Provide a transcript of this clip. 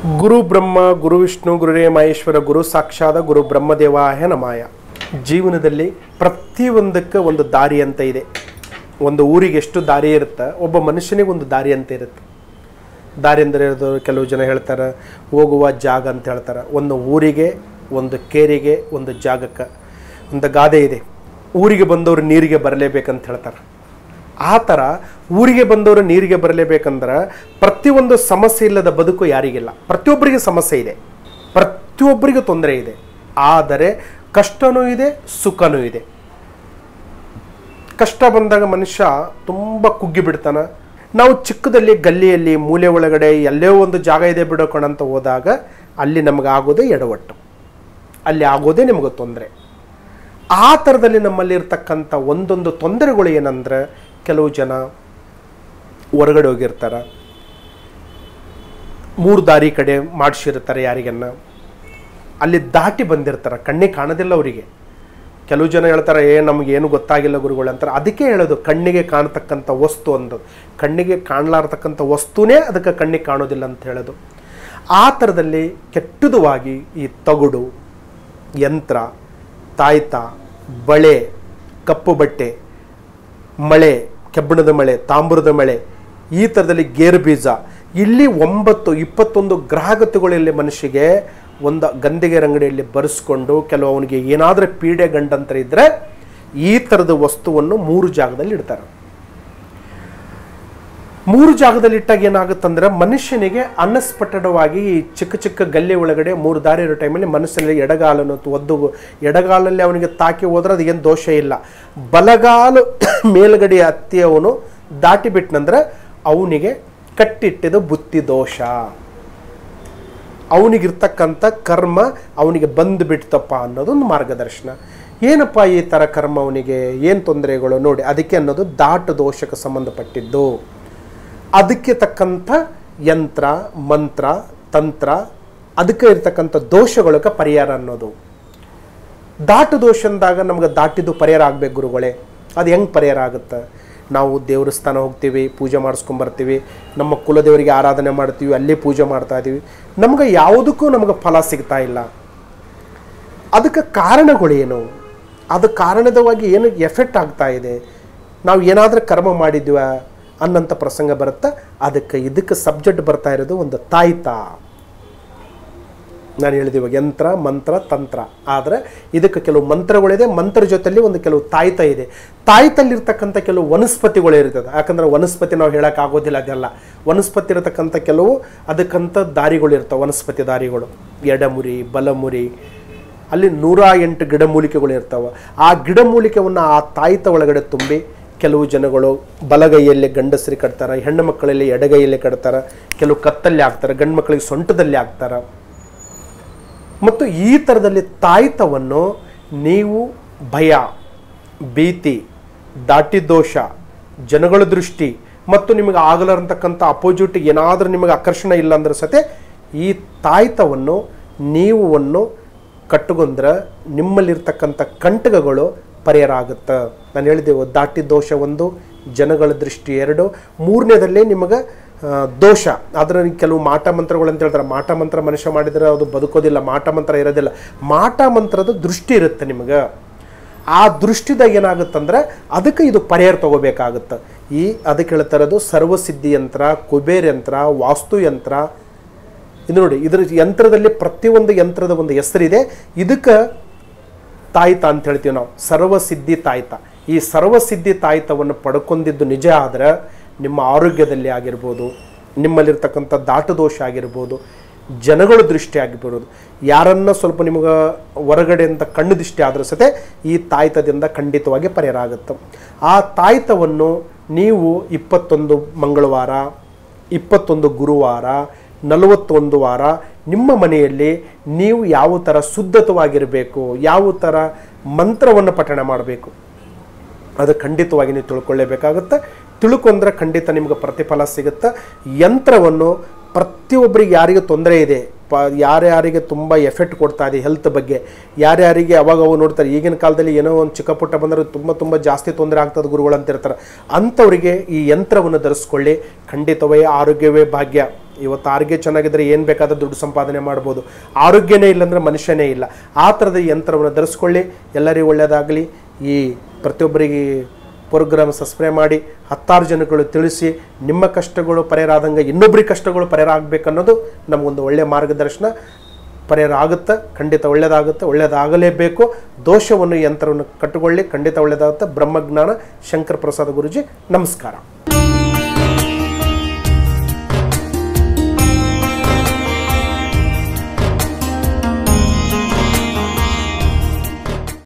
ಗುರು ಬ್ರಹ್ಮ ಗುರು ವಿಷ್ಣು ಗುರುರೇ ಮಹೇಶ್ವರ ಗುರು ಸಾಕ್ಷಾದ ಗುರು ಬ್ರಹ್ಮದೇವಾಯ ನಮಾಯ ಜೀವನದಲ್ಲಿ ಪ್ರತಿಯೊಂದಕ್ಕೆ ಒಂದು ದಾರಿ ಅಂತ ಇದೆ ಒಂದು ಊರಿಗೆ ಎಷ್ಟು ದಾರಿ ಇರುತ್ತೆ ಒಬ್ಬ ಮನುಷ್ಯನಿಗೆ ಒಂದು ದಾರಿ ಅಂತ ಇರುತ್ತೆ ದಾರಿ ಅಂದರೆ ಅದು ಕೆಲವು ಜನ ಹೇಳ್ತಾರೆ ಹೋಗುವ ಜಾಗ ಅಂತ ಹೇಳ್ತಾರೆ ಒಂದು ಊರಿಗೆ ಒಂದು ಕೇರಿಗೆ ಒಂದು ಜಾಗಕ್ಕೆ ಒಂದು ಗಾದೆ ಇದೆ ಊರಿಗೆ ಬಂದವರು ನೀರಿಗೆ ಬರಲೇಬೇಕಂತ ಹೇಳ್ತಾರೆ ಆ ಥರ ಊರಿಗೆ ಬಂದವರು ನೀರಿಗೆ ಬರಲೇಬೇಕಂದ್ರೆ ಪ್ರತಿಯೊಂದು ಸಮಸ್ಯೆ ಇಲ್ಲದ ಬದುಕು ಯಾರಿಗಿಲ್ಲ ಪ್ರತಿಯೊಬ್ಬರಿಗೆ ಸಮಸ್ಯೆ ಇದೆ ಪ್ರತಿಯೊಬ್ಬರಿಗೂ ತೊಂದರೆ ಇದೆ ಆದರೆ ಕಷ್ಟನೂ ಇದೆ ಸುಖನೂ ಇದೆ ಕಷ್ಟ ಬಂದಾಗ ಮನುಷ್ಯ ತುಂಬ ಕುಗ್ಗಿ ಬಿಡ್ತಾನೆ ನಾವು ಚಿಕ್ಕದಲ್ಲಿ ಗಲ್ಲಿಯಲ್ಲಿ ಮೂಲೆ ಒಳಗಡೆ ಎಲ್ಲೇ ಒಂದು ಜಾಗ ಇದೆ ಬಿಡೋಕಣಂತ ಹೋದಾಗ ಅಲ್ಲಿ ನಮಗೆ ಆಗೋದೇ ಎಡವಟ್ಟು ಅಲ್ಲಿ ಆಗೋದೇ ನಿಮಗೆ ತೊಂದರೆ ಆ ಥರದಲ್ಲಿ ನಮ್ಮಲ್ಲಿ ಇರ್ತಕ್ಕಂಥ ಒಂದೊಂದು ತೊಂದರೆಗಳು ಏನಂದ್ರೆ ಕೆಲವು ಜನ ಹೊರಗಡೆ ಹೋಗಿರ್ತಾರೆ ಮೂರು ದಾರಿ ಕಡೆ ಮಾಡಿಸಿರ್ತಾರೆ ಯಾರಿಗನ್ನ ಅಲ್ಲಿ ದಾಟಿ ಬಂದಿರ್ತಾರೆ ಕಣ್ಣಿಗೆ ಕಾಣೋದಿಲ್ಲ ಅವರಿಗೆ ಕೆಲವು ಜನ ಹೇಳ್ತಾರೆ ಏ ನಮಗೇನು ಗೊತ್ತಾಗಿಲ್ಲ ಗುರುಗಳು ಅಂತಾರೆ ಅದಕ್ಕೆ ಹೇಳೋದು ಕಣ್ಣಿಗೆ ಕಾಣತಕ್ಕಂಥ ವಸ್ತು ಅಂದದು ಕಣ್ಣಿಗೆ ಕಾಣಲಾರ್ತಕ್ಕಂಥ ವಸ್ತುನೇ ಅದಕ್ಕೆ ಕಣ್ಣಿಗೆ ಕಾಣೋದಿಲ್ಲ ಅಂತ ಹೇಳೋದು ಆ ಥರದಲ್ಲಿ ಕೆಟ್ಟದುವಾಗಿ ಈ ತಗುಡು ಯಂತ್ರ ತಾಯ್ತ ಬಳೆ ಕಪ್ಪು ಬಟ್ಟೆ ಮಳೆ ಕೆಬ್ಬಣದ ಮಳೆ ತಾಮ್ರದ ಮಳೆ ಈ ಥರದಲ್ಲಿ ಗೇರು ಬೀಜ ಇಲ್ಲಿ ಒಂಬತ್ತು ಇಪ್ಪತ್ತೊಂದು ಗ್ರಹಗತಿಗಳು ಇಲ್ಲಿ ಮನುಷ್ಯಗೆ ಒಂದು ಗಂದಿಗೆ ಅಂಗಡಿಯಲ್ಲಿ ಬರೆಸ್ಕೊಂಡು ಕೆಲವು ಅವನಿಗೆ ಏನಾದರೂ ಪೀಡೆ ಗಂಡಂತರ ಇದ್ದರೆ ಈ ಥರದ ವಸ್ತುವನ್ನು ಮೂರು ಜಾಗದಲ್ಲಿ ಇಡ್ತಾರೆ ಮೂರು ಜಾಗದಲ್ಲಿ ಇಟ್ಟಾಗ ಏನಾಗುತ್ತಂದ್ರೆ ಮನುಷ್ಯನಿಗೆ ಅನ್ಎಕ್ಸ್ಪೆಕ್ಟೆಡವಾಗಿ ಈ ಚಿಕ್ಕ ಚಿಕ್ಕ ಗಲ್ಲಿ ಒಳಗಡೆ ಮೂರು ದಾರಿ ಇರೋ ಟೈಮಲ್ಲಿ ಮನಸ್ಸಿನಲ್ಲಿ ಎಡಗಾಲನ್ನು ಒದ್ದು ಎಡಗಾಲಲ್ಲಿ ಅವನಿಗೆ ತಾಕಿ ಹೋದ್ರೆ ಅದು ಏನು ದೋಷ ಇಲ್ಲ ಬಲಗಾಲು ಮೇಲ್ಗಡೆ ಹತ್ತಿ ಅವನು ದಾಟಿ ಬಿಟ್ನಂದ್ರೆ ಅವನಿಗೆ ಕಟ್ಟಿಟ್ಟಿದ ಬುತ್ತಿ ದೋಷ ಅವನಿಗಿರ್ತಕ್ಕಂಥ ಕರ್ಮ ಅವನಿಗೆ ಬಂದು ಬಿಡ್ತಪ್ಪ ಅನ್ನೋದೊಂದು ಮಾರ್ಗದರ್ಶನ ಏನಪ್ಪ ಈ ಥರ ಕರ್ಮ ಅವನಿಗೆ ಏನು ತೊಂದರೆಗಳು ನೋಡಿ ಅದಕ್ಕೆ ಅನ್ನೋದು ದಾಟು ದೋಷಕ್ಕೆ ಸಂಬಂಧಪಟ್ಟಿದ್ದು ಅದಕ್ಕೆ ತಕ್ಕಂಥ ಯಂತ್ರ ಮಂತ್ರ ತಂತ್ರ ಅದಕ್ಕೆ ಇರ್ತಕ್ಕಂಥ ದೋಷಗಳಿಗೆ ಪರಿಹಾರ ಅನ್ನೋದು ದಾಟು ದೋಷ ಅಂದಾಗ ನಮ್ಗೆ ದಾಟಿದ್ದು ಪರಿಹಾರ ಆಗ್ಬೇಕು ಗುರುಗಳೇ ಅದು ಹೆಂಗೆ ಪರಿಹಾರ ಆಗುತ್ತೆ ನಾವು ದೇವ್ರ ಸ್ಥಾನ ಹೋಗ್ತೀವಿ ಪೂಜೆ ಮಾಡಿಸ್ಕೊಂಬರ್ತೀವಿ ನಮ್ಮ ಕುಲದೇವರಿಗೆ ಆರಾಧನೆ ಮಾಡ್ತೀವಿ ಅಲ್ಲಿ ಪೂಜೆ ಮಾಡ್ತಾ ಇದ್ದೀವಿ ನಮ್ಗೆ ಯಾವುದಕ್ಕೂ ನಮ್ಗೆ ಫಲ ಸಿಗ್ತಾ ಇಲ್ಲ ಅದಕ್ಕೆ ಕಾರಣಗಳೇನು ಅದು ಕಾರಣದವಾಗಿ ಏನು ಎಫೆಕ್ಟ್ ಆಗ್ತಾ ಇದೆ ನಾವು ಏನಾದರೂ ಕರ್ಮ ಮಾಡಿದ್ವ ಅನ್ನಂಥ ಪ್ರಸಂಗ ಬರುತ್ತಾ ಅದಕ್ಕೆ ಇದಕ್ಕೆ ಸಬ್ಜೆಕ್ಟ್ ಬರ್ತಾ ಇರೋದು ಒಂದು ತಾಯ್ತ ನಾನು ಹೇಳಿದೆ ಇವಾಗ ಯಂತ್ರ ಮಂತ್ರ ತಂತ್ರ ಆದರೆ ಇದಕ್ಕೆ ಕೆಲವು ಮಂತ್ರಗಳಿದೆ ಮಂತ್ರ ಜೊತೆಲಿ ಒಂದು ಕೆಲವು ತಾಯ್ತ ಇದೆ ತಾಯ್ತಲ್ಲಿರ್ತಕ್ಕಂಥ ಕೆಲವು ವನಸ್ಪತಿಗಳು ಇರ್ತದೆ ಯಾಕಂದ್ರೆ ವನಸ್ಪತಿ ನಾವು ಹೇಳಕ್ ಆಗೋದಿಲ್ಲ ಅದೆಲ್ಲ ವನಸ್ಪತಿ ಇರತಕ್ಕಂಥ ಕೆಲವು ಅದಕ್ಕಂಥ ದಾರಿಗಳು ಇರ್ತವೆ ವನಸ್ಪತಿ ದಾರಿಗಳು ಎಡಮುರಿ ಬಲಮುರಿ ಅಲ್ಲಿ ನೂರ ಎಂಟು ಗಿಡಮೂಲಿಕೆಗಳು ಇರ್ತವೆ ಆ ಗಿಡಮೂಲಿಕೆವನ್ನು ಆ ತಾಯ್ತ ಒಳಗಡೆ ತುಂಬಿ ಕೆಲವು ಜನಗಳು ಬಲಗೈಯಲ್ಲಿ ಗಂಡಸರಿ ಕಟ್ತಾರೆ ಹೆಣ್ಣು ಮಕ್ಕಳಲ್ಲಿ ಎಡಗೈಯಲ್ಲಿ ಕಟ್ತಾರೆ ಕೆಲವು ಕತ್ತಲ್ಲಿ ಹಾಕ್ತಾರೆ ಗಂಡು ಮಕ್ಕಳಿಗೆ ಸೊಂಟದಲ್ಲಿ ಹಾಕ್ತಾರೆ ಮತ್ತು ಈ ಥರದಲ್ಲಿ ತಾಯ್ತವನ್ನು ನೀವು ಭಯ ಭೀತಿ ದಾಟಿ ದೋಷ ಜನಗಳ ದೃಷ್ಟಿ ಮತ್ತು ನಿಮಗೆ ಆಗಲಾರಂತಕ್ಕಂಥ ಅಪೋಸಿಟ್ ಏನಾದರೂ ನಿಮಗೆ ಆಕರ್ಷಣೆ ಇಲ್ಲ ಅಂದ್ರೆ ಸತೆ ಈ ತಾಯ್ತವನ್ನು ನೀವು ಅನ್ನು ಕಟ್ಟುಗೊಂಡ್ರೆ ನಿಮ್ಮಲ್ಲಿರ್ತಕ್ಕಂಥ ಕಂಟಕಗಳು ಪರಿಹಾರ ಆಗುತ್ತೆ ನಾನು ಹೇಳಿದೆವು ದಾಟಿ ದೋಷ ಒಂದು ಜನಗಳ ದೃಷ್ಟಿ ಎರಡು ಮೂರನೇದಲ್ಲಿ ನಿಮಗೆ ಆ, ದೋಷ ಅದರ ಕೆಲವು ಮಾಟ ಮಂತ್ರಗಳು ಅಂತ ಹೇಳ್ತಾರೆ ಮಾಟ ಮಂತ್ರ ಮನುಷ್ಯ ಮಾಡಿದರೆ ಅದು ಬದುಕೋದಿಲ್ಲ ಮಾಟ ಮಂತ್ರ ಇರೋದಿಲ್ಲ ಮಾಟ ಮಂತ್ರದ ದೃಷ್ಟಿ ಇರುತ್ತೆ ನಿಮಗೆ ಆ ದೃಷ್ಟಿದಾಗ ಏನಾಗುತ್ತಂದ್ರೆ ಅದಕ್ಕೆ ಇದು ಪರಿಹಾರ ತಗೋಬೇಕಾಗುತ್ತೆ ಈ ಅದಕ್ಕೆ ಹೇಳ್ತಾ ಇರೋದು ಸರ್ವಸಿದ್ಧಿ ಯಂತ್ರ ಕುಬೇರ್ ಯಂತ್ರ ವಾಸ್ತು ಯಂತ್ರ ಇದು ನೋಡಿ ಇದ್ರ ಯಂತ್ರದಲ್ಲಿ ಪ್ರತಿಯೊಂದು ಯಂತ್ರದ ಒಂದು ಹೆಸರಿದೆ ಇದಕ್ಕೆ ತಾಯ್ತ ಅಂತ ಹೇಳ್ತೀವಿ ನಾವು ಸರ್ವಸಿದ್ಧಿ ತಾಯ್ತ ಈ ಸರ್ವಸಿದ್ಧಿ ತಾಯ್ತವನ್ನು ಪಡ್ಕೊಂಡಿದ್ದು ನಿಜ ಆದ್ರೆ ನಿಮ್ಮ ಆರೋಗ್ಯದಲ್ಲಿ ಆಗಿರ್ಬೋದು ನಿಮ್ಮಲ್ಲಿರ್ತಕ್ಕಂಥ ದಾಟು ದೋಷ ಆಗಿರ್ಬೋದು ಜನಗಳ ದೃಷ್ಟಿ ಆಗಿರ್ಬೋದು ಯಾರನ್ನ ಸ್ವಲ್ಪ ನಿಮಗೆ ಹೊರಗಡೆಯಿಂದ ಕಣ್ಣು ದೃಷ್ಟಿ ಆದರೂ ಸತೆ ಈ ತಾಯ್ತದಿಂದ ಖಂಡಿತವಾಗಿ ಪರಿಹಾರ ಆಗುತ್ತೆ ಆ ತಾಯ್ತವನ್ನು ನೀವು ಇಪ್ಪತ್ತೊಂದು ಮಂಗಳವಾರ ಇಪ್ಪತ್ತೊಂದು ಗುರುವಾರ ನಲವತ್ತೊಂದು ವಾರ ನಿಮ್ಮ ಮನೆಯಲ್ಲಿ ನೀವು ಯಾವ ಥರ ಶುದ್ಧತವಾಗಿರಬೇಕು ಯಾವ ಥರ ಮಂತ್ರವನ್ನು ಪಠಣ ಮಾಡಬೇಕು ಅದು ಖಂಡಿತವಾಗಿ ನೀವು ತಿಳ್ಕೊಳ್ಳೇಬೇಕಾಗುತ್ತೆ ತಿಳ್ಕೊಂಡ್ರೆ ಖಂಡಿತ ನಿಮ್ಗೆ ಪ್ರತಿಫಲ ಸಿಗುತ್ತೆ ಯಂತ್ರವನ್ನು ಪ್ರತಿಯೊಬ್ಬರಿಗೆ ಯಾರಿಗೆ ತೊಂದರೆ ಇದೆ ಪ ಯಾರ್ಯಾರಿಗೆ ತುಂಬ ಎಫೆಕ್ಟ್ ಕೊಡ್ತಾ ಇದೆ ಹೆಲ್ತ್ ಬಗ್ಗೆ ಯಾರ್ಯಾರಿಗೆ ಅವಾಗ ಅವು ನೋಡ್ತಾರೆ ಈಗಿನ ಕಾಲದಲ್ಲಿ ಏನೋ ಒಂದು ಚಿಕ್ಕ ಪುಟ್ಟ ಬಂದರೆ ತುಂಬ ತುಂಬ ಜಾಸ್ತಿ ತೊಂದರೆ ಆಗ್ತದೆ ಗುರುಗಳು ಅಂತ ಇರ್ತಾರೆ ಅಂಥವರಿಗೆ ಈ ಯಂತ್ರವನ್ನು ಧರಿಸ್ಕೊಳ್ಳಿ ಖಂಡಿತವೇ ಆರೋಗ್ಯವೇ ಭಾಗ್ಯ ಇವತ್ತು ಆರೋಗ್ಯ ಚೆನ್ನಾಗಿದ್ರೆ ಏನು ಬೇಕಾದ ದುಡ್ಡು ಸಂಪಾದನೆ ಮಾಡ್ಬೋದು ಆರೋಗ್ಯನೇ ಇಲ್ಲಾಂದ್ರೆ ಮನುಷ್ಯನೇ ಇಲ್ಲ ಆ ಥರದ ಯಂತ್ರವನ್ನು ಧರಿಸ್ಕೊಳ್ಳಿ ಎಲ್ಲರಿಗೂ ಒಳ್ಳೆಯದಾಗಲಿ ಈ ಪ್ರತಿಯೊಬ್ಬರಿಗೆ ಪ್ರೋಗ್ರಾಮ್ ಸಬ್ಸ್ಕ್ರೈಬ್ ಮಾಡಿ ಹತ್ತಾರು ಜನಗಳು ತಿಳಿಸಿ ನಿಮ್ಮ ಕಷ್ಟಗಳು ಪರಿಹಾರ ಆದಂಗೆ ಇನ್ನೊಬ್ಬರಿಗೆ ಕಷ್ಟಗಳು ಪರಿಹಾರ ಆಗಬೇಕನ್ನೋದು ನಮಗೊಂದು ಒಳ್ಳೆಯ ಮಾರ್ಗದರ್ಶನ ಪರಿಹಾರ ಆಗುತ್ತೆ ಖಂಡಿತ ಒಳ್ಳೆಯದಾಗುತ್ತೆ ಒಳ್ಳೆಯದಾಗಲೇಬೇಕು ದೋಷವನ್ನು ಯಂತ್ರವನ್ನು ಕಟ್ಟಿಕೊಳ್ಳಿ ಖಂಡಿತ ಒಳ್ಳೆಯದಾಗುತ್ತೆ ಬ್ರಹ್ಮಜ್ಞಾನ ಶಂಕರ ಪ್ರಸಾದ ಗುರುಜಿ ನಮಸ್ಕಾರ